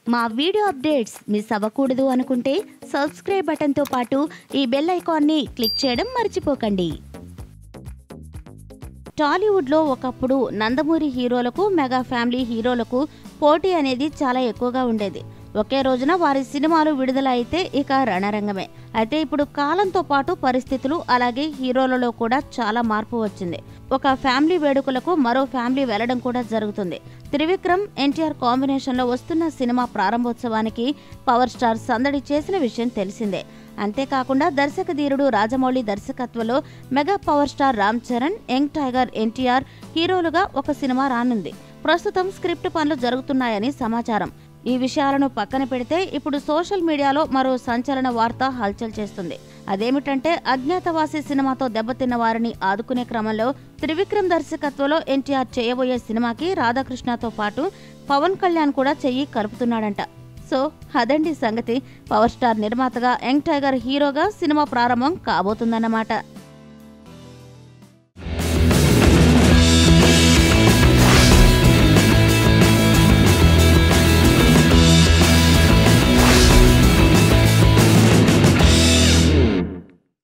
మా video updates miss అవ్వకూడదు అనుకుంటే సబ్స్క్రైబ్ బటన్తో పాటు ఈ బెల్ ఐకాన్ని క్లిక్ చేయడం మర్చిపోకండి టాలీవుడ్లో ఒకప్పుడు నందమూరి హీరోలకు మెగా ఫ్యామిలీ హీరోలకు పోటీ అనేది చాలా ఎక్కువగా ఉండేది ఒకే రోజున వారి సినిమాలు విడుదల అయితే ఇక రణరంగమే అయితే ఇప్పుడు కాలంతో పాటు పరిస్థితులు అలాగే హీరోలలో కూడా చాలా మార్పు వచ్చింది ఒక ఫ్యామిలీ వేడుకలకు మరో ఫ్యామిలీ వెళ్లడం కూడా జరుగుతుంది త్రివిక్రమ్ ఎన్టీఆర్ కాంబినేషన్లో వస్తున్న సినిమా ప్రారంభోత్సవానికి పవర్ స్టార్ సందడి చేసిన విషయం తెలిసిందే అంతేకాకుండా దర్శక ధీరుడు రాజమౌళి దర్శకత్వంలో mega power star Ram Charan young tiger NTR హీరోలుగా ఒక సినిమా రానుంది ప్రస్తుతం స్క్రిప్ట్ పనులు జరుగుతున్నాయని సమాచారం ఈ విషయాలను పక్కన పెడితే ఇప్పుడు సోషల్ మీడియాలో మరో సంచలన వార్త హల్చల్ చేస్తుంది అదేమిటంటే అజ్ఞాతవాసి సినిమాతో దెబ్బతిన్న వారిని ఆదుకునే క్రమంలో త్రివిక్రమ్ దర్శకత్వంలో ఎన్టీఆర్ చేయబోయే సినిమాకి రాధాకృష్ణతో పాటు పవన్ కళ్యాణ్ కూడా చెయ్యి కలుపుతున్నాడంట సో అదండి సంగతి పవర్ స్టార్ నిర్మాతగా యంగ్ టైగర్ హీరోగా సినిమా ప్రారంభం కాబోతుందన్నమాట